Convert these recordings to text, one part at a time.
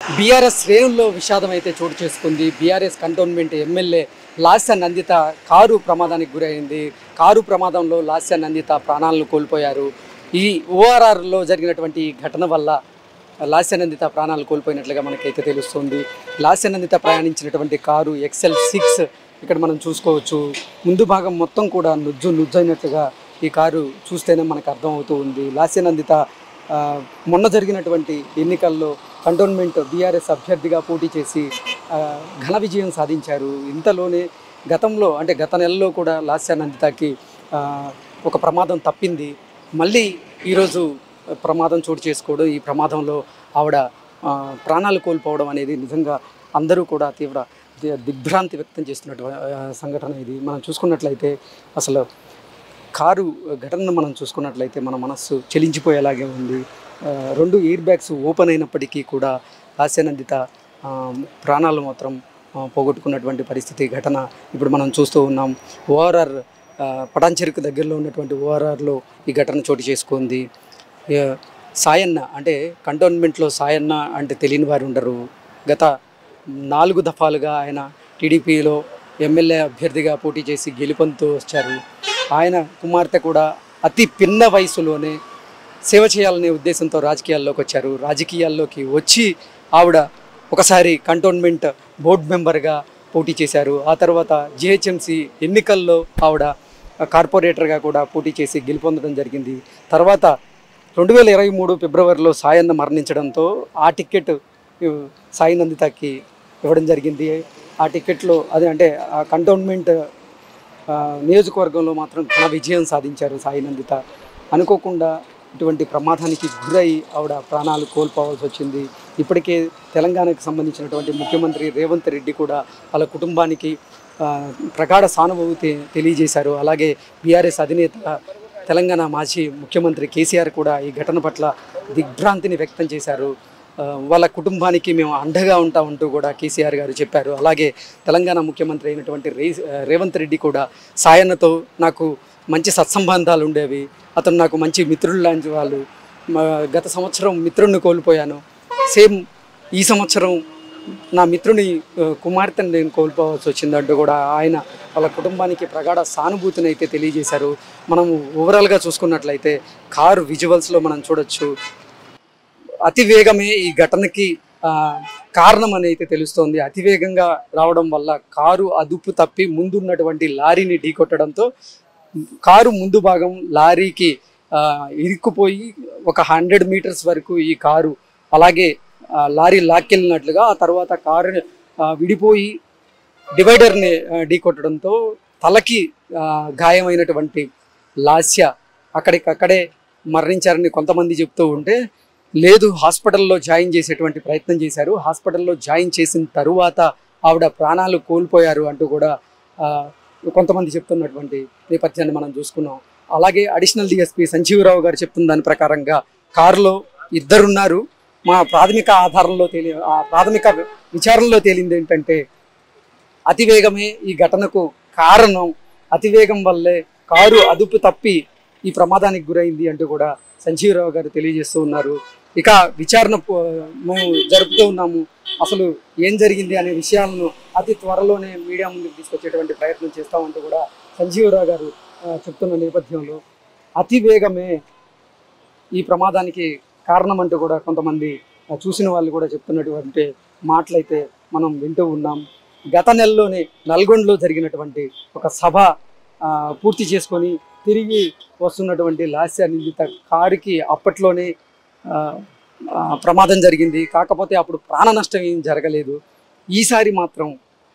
BRS శ్రేణుల్లో విషాదం అయితే చోటు చేసుకుంది BRS cantonment MLA Lasya Nanditha car ప్రమాదానికి గురైంది కారు ప్రమాదంలో లాస్య నందిత ప్రాణాలను కోల్పోయారు ఈ ఓఆర్ఆర్లో జరిగినటువంటి ఈ ఘటన వల్ల లాస్యనందిత ప్రాణాలు కోల్పోయినట్లుగా మనకైతే తెలుస్తుంది లాస్యనందిత ప్రయాణించినటువంటి కారు ఎక్సెల్ సిక్స్ ఇక్కడ మనం చూసుకోవచ్చు ముందు భాగం మొత్తం కూడా నుజ్జు నుజ్జైనట్లుగా ఈ కారు చూస్తేనే మనకు అర్థమవుతూ ఉంది లాస్యనందిత ఆ, మొన్న జరిగినటువంటి ఎన్నికల్లో కంటోన్మెంట్ బీఆర్ఎస్ అభ్యర్థిగా పోటీ చేసి ఆ, ఘన విజయం సాధించారు ఇంతలోనే గతంలో అంటే గత నెలలో కూడా లాస్యానందితకి ఆ, ఒక ప్రమాదం తప్పింది మళ్ళీ ఈరోజు ప్రమాదం చోటు చేసుకోవడం ఈ ప్రమాదంలో ఆవిడ ఆ, ప్రాణాలు కోల్పోవడం అనేది నిజంగా అందరూ కూడా తీవ్ర ది- దిగ్భ్రాంతి వ్యక్తం చేస్తున్నటువంటి ఆ, సంఘటన ఇది మనం చూసుకున్నట్లయితే అసలు కారు ఘటనను మనం చూసుకున్నట్లయితే మన మనస్సు చెలించిపోయేలాగే ఉంది ఆ, రెండు ఎయిర్ బ్యాగ్స్ ఓపెన్ అయినప్పటికీ కూడా హాస్యనందిత ఆ, ప్రాణాలు మాత్రం ఆ, పోగొట్టుకున్నటువంటి పరిస్థితి ఘటన ఇప్పుడు మనం చూస్తూ ఉన్నాం ఓఆర్ఆర్ పటాన్చెరుకు దగ్గరలో ఉన్నటువంటి ఓఆర్ఆర్లో ఈ ఘటన చోటు చేసుకుంది ఏ, సాయన్న అంటే కంటోన్మెంట్లో సాయన్న అంటే తెలియని వారు ఉండరు గత నాలుగు దఫాలుగా ఆయన టీడీపీలో ఎమ్మెల్యే అభ్యర్థిగా పోటీ చేసి గెలుపొందుతూ వచ్చారు ఆయన కుమార్తె కూడా అతి పిన్న వయసులోనే సేవ చేయాలనే ఉద్దేశంతో రాజకీయాల్లోకి వచ్చారు రాజకీయాల్లోకి వచ్చి ఆవిడ ఒకసారి కంటోన్మెంట్ బోర్డు మెంబర్గా పోటీ చేశారు ఆ తర్వాత జిహెచ్ఎంసి ఎన్నికల్లో ఆవిడ కార్పొరేటర్గా కూడా పోటీ చేసి గెలుపొందడం జరిగింది తర్వాత రెండు వేల ఇరవై మూడు ఫిబ్రవరిలో సాయన్న మరణించడంతో ఆ టికెట్ ఇవ్ సాయి నందితకి ఇవ్వడం జరిగింది ఆ టికెట్లో అదే అంటే ఆ కంటోన్మెంట్ ఆ, నియోజకవర్గంలో మాత్రం ఘన విజయం సాధించారు సాయి నందిత అనుకోకుండా ఇటువంటి ప్రమాదానికి గురై ఆవిడ ప్రాణాలు కోల్పోవాల్సి వచ్చింది ఇప్పటికే తెలంగాణకు సంబంధించినటువంటి ముఖ్యమంత్రి రేవంత్ రెడ్డి కూడా వాళ్ళ కుటుంబానికి ఆ, ప్రగాఢ సానుభూతి తెలియజేశారు అలాగే బీఆర్ఎస్ అధినేత తెలంగాణ మాజీ ముఖ్యమంత్రి కేసీఆర్ కూడా ఈ ఘటన పట్ల దిగ్భ్రాంతిని వ్యక్తం చేశారు ఆ, వాళ్ళ కుటుంబానికి మేము అండగా ఉంటామంటూ కూడా కేసీఆర్ గారు చెప్పారు అలాగే తెలంగాణ ముఖ్యమంత్రి అయినటువంటి రే రేవంత్ రెడ్డి కూడా సాయన్నతో నాకు మంచి సత్సంబంధాలు ఉండేవి అతను నాకు మంచి మిత్రులు లాంటి వాళ్ళు మా గత సంవత్సరం మిత్రుడిని కోల్పోయాను సేమ్ ఈ సంవత్సరం నా మిత్రుని ఆ, కుమార్తెను నేను కోల్పోవాల్సి వచ్చిందంటూ కూడా ఆయన వాళ్ళ కుటుంబానికి ప్రగాఢ సానుభూతిని అయితే తెలియజేశారు మనము ఓవరాల్గా చూసుకున్నట్లయితే కారు విజువల్స్లో మనం చూడొచ్చు అతి వేగమే ఈ ఘటనకి ఆ, కారణం అని అయితే తెలుస్తోంది అతి వేగంగా రావడం వల్ల కారు అదుపు తప్పి ముందున్నటువంటి లారీని ఢీకొట్టడంతో కారు ముందు భాగం లారీకి ఆ, ఇరుక్కుపోయి ఒక హండ్రెడ్ మీటర్స్ వరకు ఈ కారు అలాగే ఆ, లారీ లాక్కెళ్ళినట్లుగా ఆ తర్వాత కారు ఆ, విడిపోయి డివైడర్ని ఆ, ఢీకొట్టడంతో తలకి ఆ, గాయమైనటువంటి లాస్య అక్కడికక్కడే మరణించారని కొంతమంది చెప్తూ ఉంటే లేదు హాస్పిటల్లో జాయిన్ చేసేటువంటి ప్రయత్నం చేశారు హాస్పిటల్లో జాయిన్ చేసిన తరువాత ఆవిడ ప్రాణాలు కోల్పోయారు అంటూ కూడా ఆ, కొంతమంది చెప్తున్నటువంటి నేపథ్యాన్ని మనం చూసుకున్నాం అలాగే అడిషనల్ డిఎస్పీ సంజీవరావు గారు చెప్తున్న దాని ప్రకారంగా కారులో ఇద్దరున్నారు మా ప్రాథమిక ఆధారంలో తేలి ఆ ప్రాథమిక విచారణలో తేలింది ఏంటంటే అతివేగమే ఈ ఘటనకు కారణం అతివేగం వల్లే కారు అదుపు తప్పి ఈ ప్రమాదానికి గురైంది అంటూ కూడా సంజీవరావు గారు తెలియజేస్తూ ఉన్నారు ఇక విచారణ పో- మేము జరుపుతూ ఉన్నాము అసలు ఏం జరిగింది అనే విషయాలను అతి త్వరలోనే మీడియా ముందుకు తీసుకొచ్చేటువంటి ప్రయత్నం చేస్తామంటూ కూడా సంజీవరావు గారు ఆ, చెప్తున్న నేపథ్యంలో అతివేగమే ఈ ప్రమాదానికి కారణం అంటూ కూడా కొంతమంది ఆ, చూసిన వాళ్ళు కూడా చెప్తున్నటువంటి మాటలైతే మనం వింటూ ఉన్నాం గత నెలలోనే నల్గొండలో జరిగినటువంటి ఒక సభ ఆ, పూర్తి చేసుకొని తిరిగి వస్తున్నటువంటి లాస్య నిందిత కారుకి అప్పట్లోనే ఆ, ఆ, ప్రమాదం జరిగింది కాకపోతే అప్పుడు ప్రాణ నష్టం ఏం జరగలేదు ఈసారి మాత్రం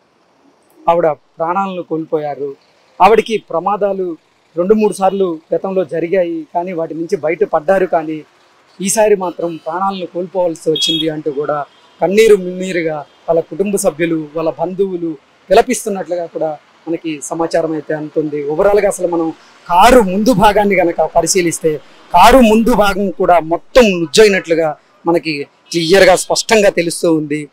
ఆవిడ ప్రాణాలను కోల్పోయారు ఆవిడకి ప్రమాదాలు రెండు మూడు సార్లు గతంలో జరిగాయి కానీ వాటి నుంచి బయటపడ్డారు కానీ ఈసారి మాత్రం ప్రాణాలను కోల్పోవాల్సి వచ్చింది అంటూ కూడా కన్నీరు మిన్నీరుగా వాళ్ళ కుటుంబ సభ్యులు వాళ్ళ బంధువులు విలపిస్తున్నట్లుగా కూడా మనకి సమాచారం అయితే అందుతుంది ఓవరాల్గా అసలు మనం కారు ముందు భాగాన్ని కనుక పరిశీలిస్తే కారు ముందు భాగం కూడా మొత్తం నుజ్జైనట్లుగా మనకి క్లియర్గా స్పష్టంగా తెలుస్తూ ఉంది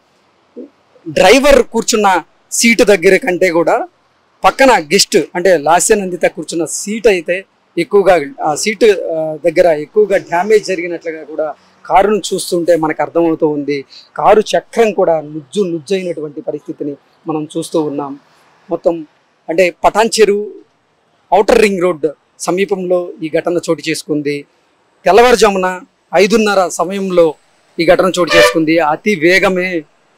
డ్రైవర్ కూర్చున్న సీటు దగ్గర కంటే కూడా పక్కన గెస్ట్ అంటే లాస్యనందిత కూర్చున్న సీట్ అయితే ఎక్కువగా ఆ సీటు ఆ, దగ్గర ఎక్కువగా డ్యామేజ్ జరిగినట్లుగా కూడా కారును చూస్తుంటే మనకు అర్థమవుతూ ఉంది కారు చక్రం కూడా నుజ్జు నుజ్జైనటువంటి పరిస్థితిని మనం చూస్తూ ఉన్నాం మొత్తం అంటే పటాన్ చెరువు ఔటర్ రింగ్ రోడ్ సమీపంలో ఈ ఘటన చోటు చేసుకుంది తెల్లవారుజామున ఐదున్నర సమయంలో ఈ ఘటన చోటు చేసుకుంది అతి వేగమే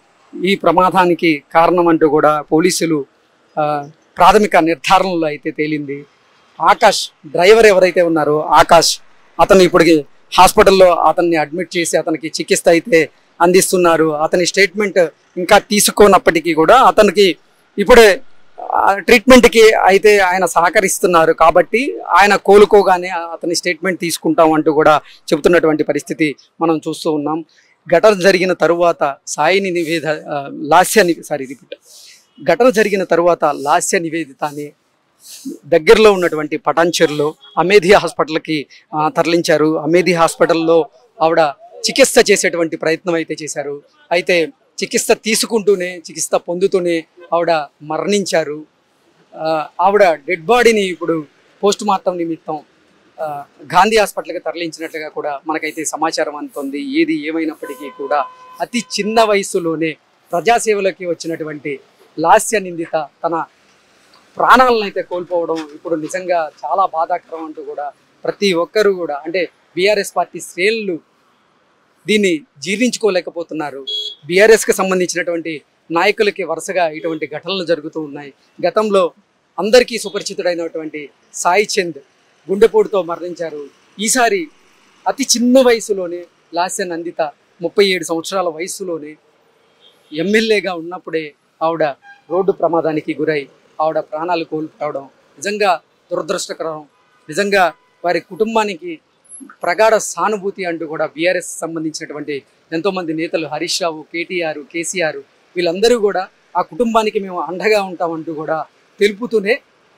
ఈ ప్రమాదానికి కారణం అంటూ కూడా పోలీసులు ఆ, ప్రాథమిక నిర్ధారణలో అయితే తేలింది ఆకాష్ డ్రైవర్ ఎవరైతే ఉన్నారో ఆకాష్ అతను ఇప్పటికి హాస్పిటల్లో అతన్ని అడ్మిట్ చేసి అతనికి చికిత్స అయితే అందిస్తున్నారు అతని స్టేట్మెంట్ ఇంకా తీసుకోనప్పటికీ కూడా అతనికి ఇప్పుడే ఆ, ట్రీట్మెంట్కి అయితే ఆయన సహకరిస్తున్నారు కాబట్టి ఆయన కోలుకోగానే అతని స్టేట్మెంట్ తీసుకుంటాం అంటూ కూడా చెబుతున్నటువంటి పరిస్థితి మనం చూస్తూ ఉన్నాం ఘటన జరిగిన తరువాత సాయిని నివేద ఆ, లాస్య ని సారీ రిపీట్ ఘటన జరిగిన తరువాత లాస్య నివేదిత అని దగ్గరలో ఉన్నటువంటి పటాన్చెరులో అమేధి హాస్పిటల్కి ఆ, తరలించారు అమేధి హాస్పిటల్లో ఆవిడ చికిత్స చేసేటువంటి ప్రయత్నం అయితే చేశారు అయితే చికిత్స తీసుకుంటూనే చికిత్స పొందుతూనే ఆవిడ మరణించారు ఆ, ఆవిడ డెడ్ బాడీని ఇప్పుడు పోస్ట్ మార్టం నిమిత్తం ఆ, గాంధీ హాస్పిటల్కి తరలించినట్లుగా కూడా మనకైతే సమాచారం అందుతుంది ఏది ఏమైనప్పటికీ కూడా అతి చిన్న వయసులోనే ప్రజాసేవలోకి వచ్చినటువంటి లాస్య నిందిత తన ప్రాణాలను అయితే కోల్పోవడం ఇప్పుడు నిజంగా చాలా బాధాకరం అంటూ కూడా ప్రతి ఒక్కరు కూడా అంటే బీఆర్ఎస్ పార్టీ శ్రేణులు దీన్ని జీర్ణించుకోలేకపోతున్నారు బీఆర్ఎస్కి సంబంధించినటువంటి నాయకులకి వరుసగా ఇటువంటి ఘటనలు జరుగుతూ ఉన్నాయి గతంలో అందరికీ సుపరిచితుడైనటువంటి సాయి చంద్ గుండెపోటుతో మరణించారు ఈసారి అతి చిన్న వయసులోనే లాస్య నందిత ముప్పై ఏడు సంవత్సరాల వయసులోనే ఎమ్మెల్యేగా ఉన్నప్పుడే ఆవిడ రోడ్డు ప్రమాదానికి గురై ఆవిడ ప్రాణాలు కోల్పోవడం నిజంగా దురదృష్టకరం నిజంగా వారి కుటుంబానికి ప్రగాఢ సానుభూతి అంటూ కూడా బీఆర్ఎస్ సంబంధించినటువంటి ఎంతోమంది నేతలు హరీష్ రావు కేటీఆర్ కేసీఆర్ వీళ్ళందరూ కూడా ఆ కుటుంబానికి మేము అండగా ఉంటామంటూ కూడా తెలుపుతూనే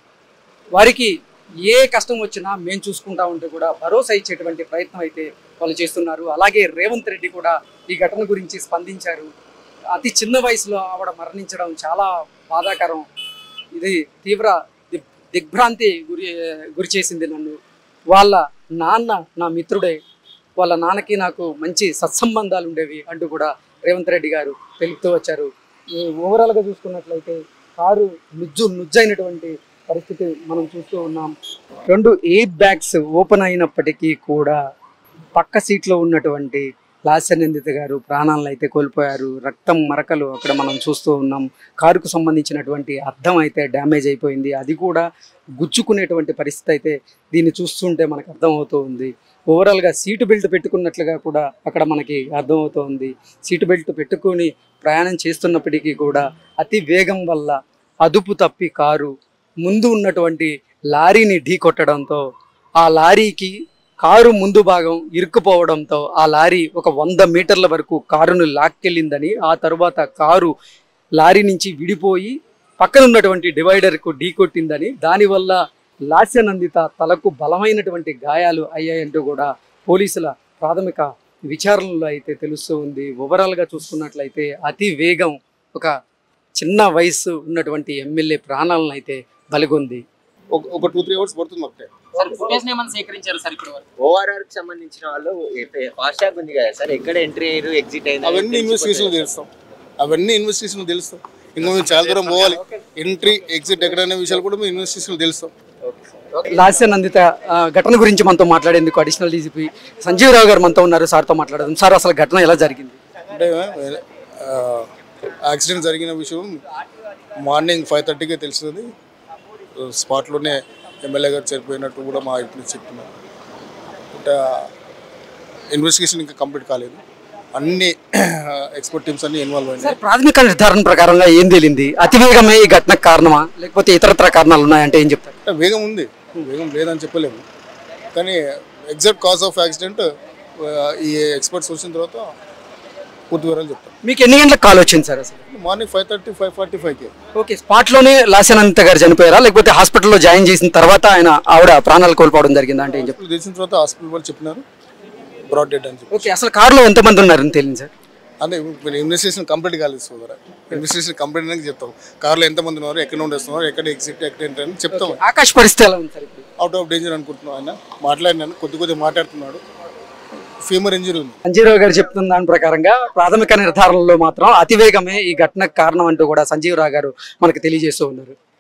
వారికి ఏ కష్టం వచ్చినా మేము చూసుకుంటామంటూ కూడా భరోసా ఇచ్చేటువంటి ప్రయత్నం అయితే వాళ్ళు చేస్తున్నారు అలాగే రేవంత్ రెడ్డి కూడా ఈ ఘటన గురించి స్పందించారు అతి చిన్న వయసులో ఆవిడ మరణించడం చాలా బాధాకరం ఇది తీవ్ర దిగ్- దిగ్భ్రాంతి గురి గురి చేసింది నన్ను వాళ్ళ నాన్న నా మిత్రుడే వాళ్ళ నాన్నకి నాకు మంచి సత్సంబంధాలు ఉండేవి అంటూ కూడా రేవంత్ రెడ్డి గారు తెలుపుతూ వచ్చారు ఈ ఓవరాల్గా చూసుకున్నట్లయితే కారు నుజ్జు నుజ్జైనటువంటి పరిస్థితి మనం చూస్తూ ఉన్నాం రెండు ఎయిర్ బ్యాగ్స్ ఓపెన్ అయినప్పటికీ కూడా పక్క సీట్లో ఉన్నటువంటి లాస్యనందిత గారు ప్రాణాలను అయితే కోల్పోయారు రక్తం మరకలు అక్కడ మనం చూస్తూ ఉన్నాం కారుకు సంబంధించినటువంటి అద్దం అయితే డ్యామేజ్ అయిపోయింది అది కూడా గుచ్చుకునేటువంటి పరిస్థితి అయితే దీన్ని చూస్తుంటే మనకు అర్థమవుతూ ఉంది ఓవరాల్గా సీటు బెల్ట్ పెట్టుకున్నట్లుగా కూడా అక్కడ మనకి అర్థమవుతోంది సీటు బెల్ట్ పెట్టుకొని ప్రయాణం చేస్తున్నప్పటికీ కూడా అతి వేగం వల్ల అదుపు తప్పి కారు ముందు ఉన్నటువంటి లారీని ఢీ కొట్టడంతో ఆ లారీకి కారు ముందు భాగం ఇరుక్కుపోవడంతో ఆ లారీ ఒక వంద మీటర్ల వరకు కారును లాక్కెళ్ళిందని ఆ తరువాత కారు లారీ నుంచి విడిపోయి పక్కన ఉన్నటువంటి డివైడర్కు ఢీ కొట్టిందని దానివల్ల లాస్యనందిత తలకు బలమైనటువంటి గాయాలు అయ్యాయంటూ కూడా పోలీసుల ప్రాథమిక విచారణలో అయితే తెలుస్తూ ఉంది ఓవరాల్గా చూసుకున్నట్లయితే అతి వేగం ఒక చిన్న వయసు ఉన్నటువంటి ఎమ్మెల్యే ప్రాణాలను అయితే బలిగొంది ఒక ఒక టూ త్రీ అవర్స్ పడుతుంది మాకు time. సార్ ఫుటేజ్ ఏమైనా సేకరించారు సార్ ఇప్పుడు ఓఆర్ఆర్ కి సంబంధించిన వాళ్ళు ఫాస్టాగ్ ఉంది కదా సార్ ఎక్కడ ఎంట్రీ అయ్యారు ఎగ్జిట్ అయింది అవన్నీ ఇన్వెస్టిగేషన్ తెలుస్తాం అవన్నీ ఇన్వెస్టిగేషన్ తెలుస్తాం ఇంకా మేము చాలా దూరం పోవాలి ఎంట్రీ ఎగ్జిట్ ఎక్కడైనా విషయాలు కూడా మేము ఇన్వెస్టిగేషన్ తెలుస్తాం లాస్యనందిత ఆ, ఘటన గురించి మనతో మాట్లాడేందుకు అడిషనల్ డీజీపీ సంజీవ్ రావు గారు మనతో ఉన్నారు సార్తో మాట్లాడదాం సార్ అసలు ఘటన ఎలా జరిగింది అంటే ఆ, యాక్సిడెంట్ జరిగిన విషయం మార్నింగ్ ఫైవ్ థర్టీకే తెలుస్తుంది స్పాట్లోనే ఎమ్మెల్యే గారు చనిపోయినట్టు కూడా మా ఇంటి నుంచి చెప్తున్నారు అంటే ఇన్వెస్టిగేషన్ ఇంకా కంప్లీట్ కాలేదు అన్ని ఎక్స్పర్ట్ టీమ్స్ అన్ని ఇన్వాల్వ్ అయినాయి సార్ ప్రాథమిక నిర్ధారణ ప్రకారంగా ఏం తేలింది అతివేగమే ఈ ఘటనకు కారణమా లేకపోతే ఇతరత్ర కారణాలు ఉన్నాయంటే ఏం చెప్తారు అంటే వేగం ఉంది వేగం లేదని చెప్పలేము కానీ ఎగ్జాక్ట్ కాజ్ ఆఫ్ యాక్సిడెంట్ ఈ ఎక్స్పర్ట్స్ వచ్చిన తర్వాత పూర్తి వివరాలు చెప్తాం మీకు ఎన్ని గంటలకు కాల్ వచ్చింది సార్ అసలు morning five thirty five forty ఫైవ్కి ఓకే స్పాట్లోనే లాస్యనందిత గారు చనిపోయారా లేకపోతే హాస్పిటల్లో జాయిన్ చేసిన తర్వాత ఆయన ఆవిడ ప్రాణాలు కోల్పోవడం జరిగిందా అంటే ఏం చెప్తారు తెలిసిన తర్వాత హాస్పిటల్ వాళ్ళు చెప్పినారు బ్రాడ్ డెడ్ అని చెప్పి ఓకే అసలు కారులో ఎంతమంది ఉన్నారని తెలియదు సార్ అంటే ఇప్పుడు ఇన్వెస్టిగేషన్ కంప్లీట్ కాలేదు సోదరా ఇన్వెస్టిగేషన్ కంప్లీట్ అయినాక చెప్తాం కార్లో ఎంతమంది ఉన్నారు ఎక్కడ నుండి వస్తున్నారు ఎక్కడ ఎగ్జిట్ ఎక్కడ ఎంటర్ అని చెప్తాం ఆకాశ పరిస్థితి ఎలా ఉంది సార్ ఇప్పుడు అవుట్ ఆఫ్ డేంజర్ అనుకుంటున్నాం ఆయన మాట్లాడినాను కొద్ది కొద్దిగా మాట్లాడుతున్నాడు ఫీమర్ ఇంజరీ ఉంది సంజీవరావు గారు చెప్తున్న దాని ప్రకారంగా ప్రాథమిక నిర్ధారణలో మాత్రం అతివేగమే ఈ ఘటనకు కారణం అంటూ కూడా సంజీవరావు గారు మనకు తెలియజేస్తూ ఉన్నారు